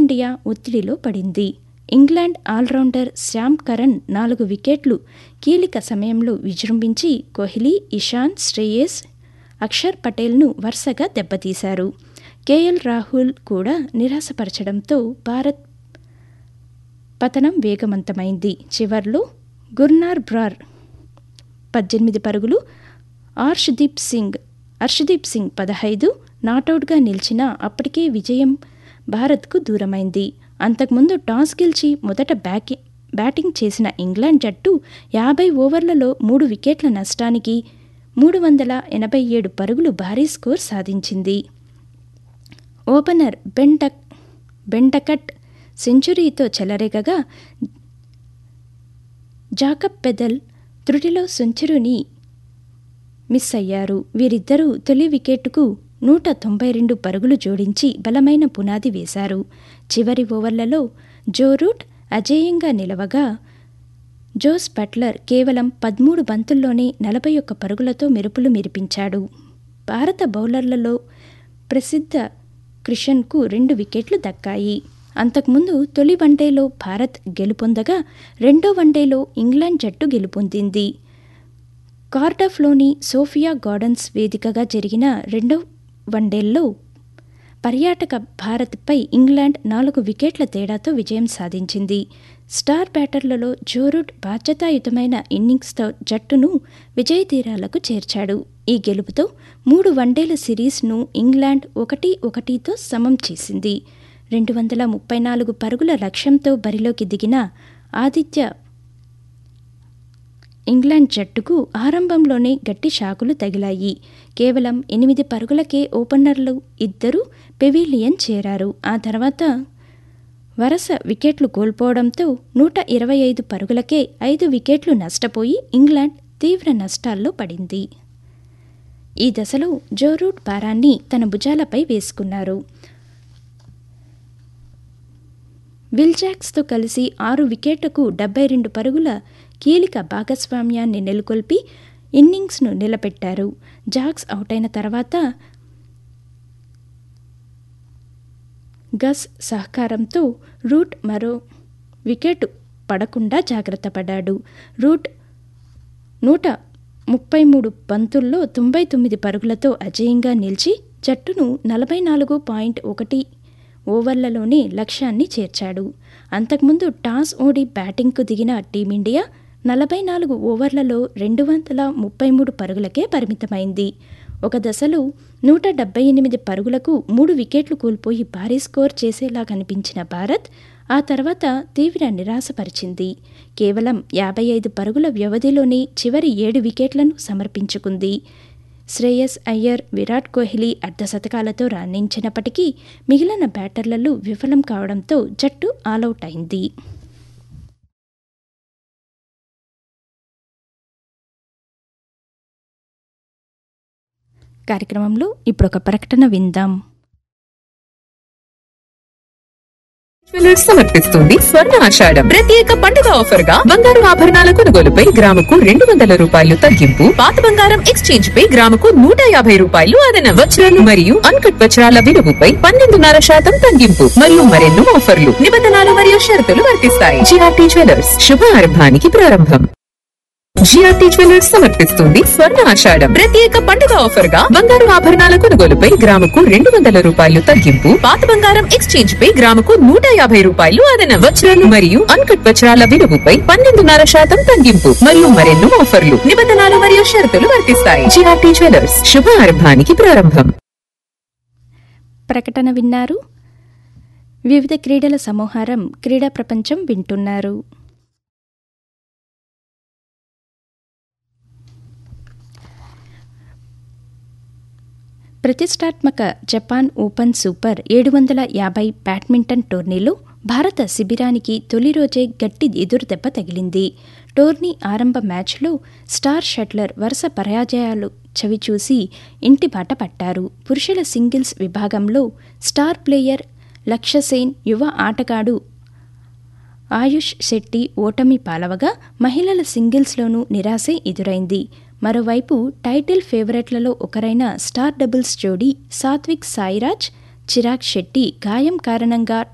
team India ఒత్తిడిలో పడింది England allrounder Shyam Karan నాలుగు వికెట్లు కీలక సమయంలో విజృంభించి కోహ్లీ ఇషాన్ శ్రేయస్ అక్షర్ పటేల్ను వరుసగా దెబ్బతీశారు కేఎల్ రాహుల్ కూడా నిరాశపరచడంతో భారత్ పతనం వేగవంతమైంది చివర్లో గుర్నార్ బ్రార్ పద్దెనిమిది పరుగులు ఆర్షదీప్ సింగ్ హర్షదీప్ సింగ్ పదహైదు నాటౌట్గా నిలిచిన అప్పటికే విజయం భారత్కు దూరమైంది అంతకుముందు టాస్ గెలిచి మొదట బ్యాకి బ్యాటింగ్ చేసిన ఇంగ్లాండ్ జట్టు యాభై ఓవర్లలో మూడు వికెట్ల నష్టానికి మూడు వందల ఎనభై ఏడు పరుగులు భారీ స్కోర్ సాధించింది ఓపెనర్ బెంటక్ బెంటకట్ సెంచురీతో చెలరేగగా జాకబ్ పెదల్ త్రుటిలో సెంచురీని మిస్ అయ్యారు వీరిద్దరూ తొలి వికెట్కు నూట తొంభై రెండు పరుగులు జోడించి బలమైన పునాది వేశారు చివరి ఓవర్లలో జోరూట్ అజేయంగా నిలవగా జోస్ బట్లర్ కేవలం పదమూడు బంతుల్లోనే నలభై ఒక్క పరుగులతో మెరుపులు మెరిపించాడు భారత బౌలర్లలో ప్రసిద్ధ క్రిషన్కు రెండు వికెట్లు దక్కాయి అంతకుముందు తొలి వన్డేలో భారత్ గెలుపొందగా రెండో వన్డేలో ఇంగ్లాండ్ జట్టు గెలుపొందింది కార్డఫ్లోని సోఫియా గార్డెన్స్ వేదికగా జరిగిన రెండో వన్డేల్లో పర్యాటక భారత్పై ఇంగ్లాండ్ నాలుగు వికెట్ల తేడాతో విజయం సాధించింది స్టార్ బ్యాటర్లలో జోరూట్ బాధ్యతాయుతమైన ఇన్నింగ్స్తో జట్టును విజయ తీరాలకు చేర్చాడు ఈ గెలుపుతో మూడు వన్డేల సిరీస్ను ఇంగ్లాండ్ ఒకటి ఒకటితో సమం చేసింది రెండు వందల ముప్పై నాలుగు పరుగుల లక్ష్యంతో బరిలోకి దిగిన ఆదిత్య ఇంగ్లాండ్ జట్టుకు ఆరంభంలోనే గట్టి షాకులు తగిలాయి కేవలం ఎనిమిది పరుగులకే ఓపెనర్లు ఇద్దరు పెవిలియన్ చేరారు ఆ తర్వాత వరుస వికెట్లు కోల్పోవడంతో నూట ఇరవై ఐదు పరుగులకే ఐదు వికెట్లు నష్టపోయి ఇంగ్లాండ్ తీవ్ర నష్టాల్లో పడింది ఈ దశలో జోరూట్ భారాన్ని తన భుజాలపై వేసుకున్నారు విల్జాక్స్తో కలిసి ఆరు వికెట్లకు డెబ్బై రెండు పరుగుల కీలక భాగస్వామ్యాన్ని నెలకొల్పి ఇన్నింగ్స్ను నిలబెట్టారు జాక్స్ అవుటైన తర్వాత గస్ సహకారంతో రూట్ మరో వికెట్ పడకుండా జాగ్రత్త పడ్డాడు రూట్ నూట ముప్పై మూడు బంతుల్లో తొంభై తొమ్మిది పరుగులతో అజేయంగా నిలిచి జట్టును నలభై నాలుగు పాయింట్ ఒకటి ఓవర్లలోనే లక్ష్యాన్ని చేర్చాడు అంతకుముందు టాస్ ఓడి బ్యాటింగ్కు దిగిన టీమిండియా నలభై నాలుగు ఓవర్లలో రెండు వందల ముప్పై మూడు పరుగులకే పరిమితమైంది ఒక దశలో నూట డెబ్బై ఎనిమిది పరుగులకు మూడు వికెట్లు కోల్పోయి భారీ స్కోర్ చేసేలా కనిపించిన భారత్ ఆ తర్వాత తీవ్ర నిరాశపరిచింది కేవలం యాభై ఐదు పరుగుల వ్యవధిలోనే చివరి ఏడు వికెట్లను సమర్పించుకుంది శ్రేయస్ అయ్యర్ విరాట్ కోహ్లీ అర్ధశతకాలతో రాణించినప్పటికీ మిగిలిన బ్యాటర్లలో విఫలం కావడంతో జట్టు ఆలౌట్ అయింది కార్యక్రమంలో ఇప్పుడు ఒక ప్రకటన విందాం జ్యువెలర్స్ సమర్పిస్తుంది స్వర్ణ ఆషాఢం ప్రత్యేక పండుగ ఆఫర్ గా బంగారు ఆభరణాల కొనుగోలుపై గ్రాముకు రెండు వందల రూపాయలు తగ్గింపు పాత బంగారం ఎక్స్చేంజ్ పై గ్రాముకు నూట యాభై రూపాయలు అదన వజ్రాలు మరియు అన్కట్ వజ్రాల విలువపై పన్నెండున్నర శాతం తగ్గింపు మరియు మరెన్నో ఆఫర్లు నిబంధనలు మరియు షరతులు వర్తిస్తాయి జిఆర్టీ జ్యువెలర్స్ శుభారంభానికి ప్రారంభం జిఆర్టీ జ్యువెలర్స్ సమర్పిస్తుంది స్వర్ణ ఆషాఢం ప్రత్యేక పండుగ ఆఫర్ గా బంగారు ఆభరణాల కొనుగోలుపై గ్రాముకు రెండు వందల రూపాయలు తగ్గింపు పాత బంగారం ఎక్స్చేంజ్ పై గ్రాముకు నూట యాభై రూపాయలు అదన వజ్రాలు మరియు అన్కట్ వజ్రాల విలువపై పన్నెండున్నర శాతం తగ్గింపు మరియు మరెన్నో ఆఫర్లు నిబంధనలు మరియు షరతులు వర్తిస్తాయి జిఆర్టీ జ్యువెలర్స్ శుభారంభానికి ప్రారంభం ప్రకటన విన్నారు వివిధ క్రీడల సమూహారం క్రీడా ప్రపంచం వింటున్నారు ప్రతిష్టాత్మక జపాన్ ఓపెన్ సూపర్ ఏడు వందల యాభై బ్యాడ్మింటన్ టోర్నీలో భారత శిబిరానికి తొలి రోజే గట్టి ఎదురుదెబ్బ తగిలింది టోర్నీ ఆరంభ మ్యాచ్లో స్టార్ షట్లర్ వరుస పరాజయాలు చవిచూసి ఇంటి బాట పట్టారు పురుషుల సింగిల్స్ విభాగంలో స్టార్ ప్లేయర్ లక్ష్యసేన్ యువ ఆటగాడు ఆయుష్ శెట్టి ఓటమి పాలవగా మహిళల సింగిల్స్లోనూ నిరాశే ఎదురైంది మరోవైపు టైటిల్ ఫేవరెట్లలో ఒకరైన స్టార్ డబుల్స్ జోడీ సాత్విక్ సాయిరాజ్ చిరాగ్ శెట్టి గాయం కారణంగా